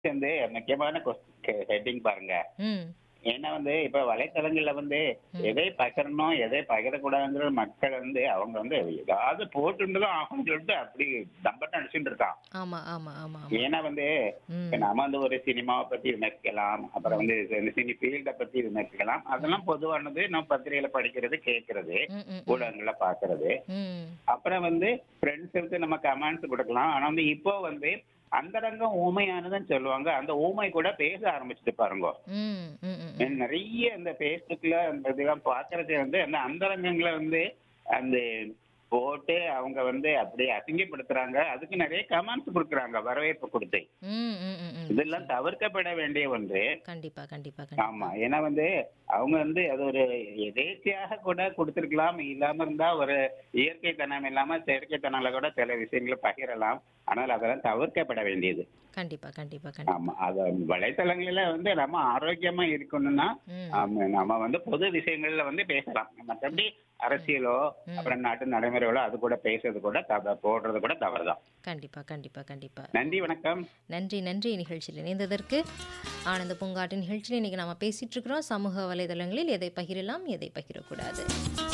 வந்து முக்கியமான ஹெட்டிங் பாருங்க ம் ஏன்னா வந்து இப்ப வலைத்தளங்கள்ல வந்து எதை பகிரணும் எதை பகிரக்கூடாதுங்கிற மக்கள் வந்து அவங்க வந்து ஏதாவது போட்டுதான் ஆகும்னு சொல்லிட்டு அப்படி தம்பட்டம் அடிச்சுட்டு இருக்கான் ஆமா ஆமா ஆமா ஆமா ஏன்னா வந்து ம் இப்ப நாம வந்து ஒரு சினிமாவை பத்தி விமர்சிக்கலாம் அப்புறம் வந்து இந்த சினி ஃபீல்ட பத்தி விமர்சிக்கலாம் அதெல்லாம் பொதுவானது நம்ம பத்திரிகையில படிக்கிறது கேட்கறது ம் ம் ஊடகங்கள்ல பாக்குறது ம் அப்புறம் வந்து ஃப்ரெண்ட்ஸுக்கு நம்ம கமெண்ட்ஸ் கொடுக்கலாம் ஆனா வந்து இப்போ வந்து அந்தரங்கம் ஊமையானதுன்னு சொல்லுவாங்க அந்த ஊமை கூட பேச ஆரம்பிச்சுட்டு பாருங்க ம் ம் ம் நிறைய இந்த ஃபேஸ்புக்ல அந்த இதெல்லாம் பாக்குறது வந்து அந்த அந்தரங்கங்களை வந்து அந்த போட்டு அவங்க வந்து அப்படியே அசிங்கப்படுத்துறாங்க அதுக்கு நிறைய கமெண்ட்ஸ் கொடுக்குறாங்க வரவேற்பு கொடுத்து ம் ம் ம் ம் இதெல்லாம் தவிர்க்கப்பட வேண்டிய ஒன்று கண்டிப்பா கண்டிப்பா ஆமா கண்டிப்பா ஏன்னா வந்து அவங்க வந்து அது ஒரு எதேச்சியாக கூட கொடுத்திருக்கலாம் இல்லாம இருந்தா ஒரு இயற்கை தனம் இல்லாம செயற்கை தனால கூட சில விஷயங்களை பகிரலாம் ஆனால் அதெல்லாம் தவிர்க்கப்பட வேண்டியது கண்டிப்பா கண்டிப்பா கண்டிப்பா ஆமா அது வலைத்தளங்களில வந்து நம்ம ஆரோக்கியமா இருக்கணும்னா ம் ஆமா, நம்ம வந்து பொது விஷயங்கள்ல வந்து பேசலாம் மற்றபடி அரசியலோ ம். அப்புறம் நாட்டு நடைமுறைகளோ அது கூட பேசுறது கூட தவ போடுறது கூட தவறுதான் கண்டிப்பா கண்டிப்பா கண்டிப்பா நன்றி வணக்கம் நன்றி நன்றி நிகழ்ச்சியில் இணைந்ததற்கு ஆனந்த பூங்காட்டு நிகழ்ச்சியில் இன்னைக்கு நம்ம பேசிட்டு இருக்கிறோம் சமூக வலைதளங்களில் எதை பகிரலாம் எதை பகிரக்கூடாது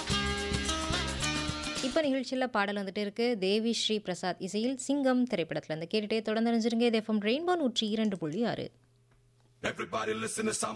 இப்போ நிகழ்ச்சியில் பாடல் வந்துட்டு இருக்கு தேவி ஸ்ரீ பிரசாத் இசையில் சிங்கம் திரைப்படத்துல இருந்து கேட்டுட்டே தொடர்ந்து அறிஞ்சிருங்க இது எஃப்எம் ரெயின்போ நூற்றி இரண்டு புள்ளி ஆறு Everybody listen to some